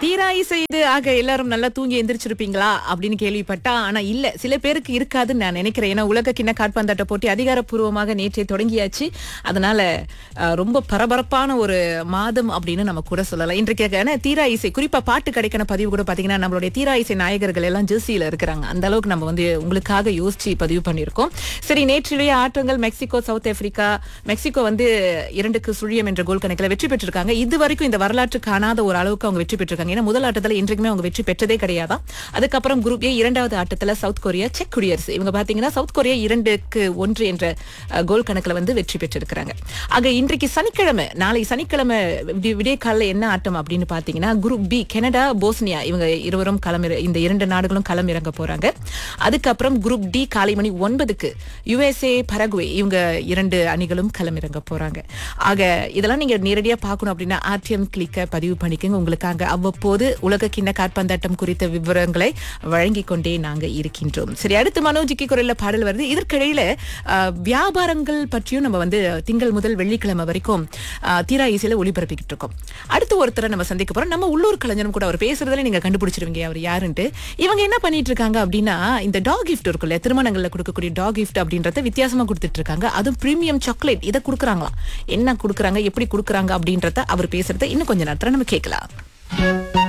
தீராய் செய்து ஆக எல்லாரும் நல்லா தூங்கி எந்திரிச்சிருப்பீங்களா அப்படின்னு கேள்விப்பட்டா ஆனா இல்ல சில பேருக்கு இருக்காதுன்னு நான் நினைக்கிறேன் ஏன்னா உலக கிண்ண காட்பந்தாட்ட போட்டி அதிகாரப்பூர்வமாக நேற்றே தொடங்கியாச்சு அதனால அஹ், ரொம்ப பரபரப்பான ஒரு மாதம் அப்படின்னு நம்ம கூட சொல்லலாம் இன்றைக்கான தீரா இசை குறிப்பா பாட்டு கிடைக்கிற பதிவு கூட பாத்தீங்கன்னா நம்மளுடைய தீரா இசை நாயகர்கள் எல்லாம் ஜெர்சியில இருக்கிறாங்க அந்த அளவுக்கு நம்ம வந்து உங்களுக்காக யோசிச்சு பதிவு பண்ணியிருக்கோம் சரி நேற்றிலேயே ஆட்டங்கள் மெக்சிகோ சவுத் ஆப்பிரிக்கா மெக்சிகோ வந்து இரண்டுக்கு சுழியம் என்ற கோல் கணக்கில் வெற்றி பெற்றிருக்காங்க இது வரைக்கும் இந்த வரலாற்று காணாத ஒரு அளவுக்கு அவங்க வெற்றி பெற்றிருக்காங்க ஏன்னா முதல் ஆட்டத்துல இன்றைக்குமே அவங்க வெற்றி பெற்றதே கிடையாதான் அதுக்கப்புறம் குரூப் ஏ இரண்டாவது ஆட்டத்துல சவுத் கொரியா செக் குடியரசு இவங்க பாத்தீங்கன்னா சவுத் கொரியா இரண்டுக்கு ஒன்று என்ற அஹ், கோல் கணக்குல வந்து வெற்றி பெற்றிருக்கிறாங்க ஆக இன்றைக்கு சனிக்கிழமை நாளை சனிக்கிழமை விடி- விடிய காலைல என்ன ஆட்டம் அப்படின்னு பாத்தீங்கன்னா குரூப் பி கனடா போஸ்னியா இவங்க இருவரும் களமிற இந்த இரண்டு நாடுகளும் களம் இறங்க போறாங்க அதுக்கப்புறம் குரூப் டி காலை மணி ஒன்பதுக்கு யுஎஸ்ஏ பரகுவே இவங்க இரண்டு அணிகளும் களமிறங்க போறாங்க ஆக இதெல்லாம் நீங்க நேரடியா பார்க்கணும் அப்படின்னா ஆர்டிஎம் கிளிக்க பதிவு பண்ணிக்கோங்க உங்களுக்காக அவ்வப்போது உலக கிண்ண காற்பந்தாட்டம் குறித்த விவரங்களை வழங்கிக் கொண்டே நாங்க இருக்கின்றோம் சரி அடுத்து மனோஜிக்கு குரல்ல பாடல் வருது இதற்கிடையில அஹ், வியாபாரங்கள் பற்றியும் நம்ம வந்து திங்கள் முதல் வெள்ளிக்கிழமை வரைக்கும் அஹ், தீரா இசையில ஒளிபரப்பிக்கிட்டு இருக்கோம் அடுத்து ஒருத்தரை நம்ம சந்திக்க போறோம் நம்ம உள்ளூர் கலைஞரும் கூட அவர் பேசுறதுல நீங்க கண்டுபிடிச்சிருவீங்க அவர் யாருன்ட்டு இவங்க என்ன பண்ணிட்டு இருக்காங்க அப்படின்னா இந்த டாக் கிஃப்ட் இருக்குல்ல திருமணங்கள்ல கொடுக்கக்கூடிய டாக் கிஃப்ட் அப்படின்றத வித்தியாசமா கொடுத்துட்டு இருக்காங்க அதுவும் பிரீமியம் சாக்லேட் இதை கொடுக்குறாங்களாம் என்ன கொடுக்குறாங்க எப்படி கொடுக்குறாங்க அப்படின்றத அவர் பேசுறத இன்னும் கொஞ்ச நேரத்துல நம்ம கேட்கலாம்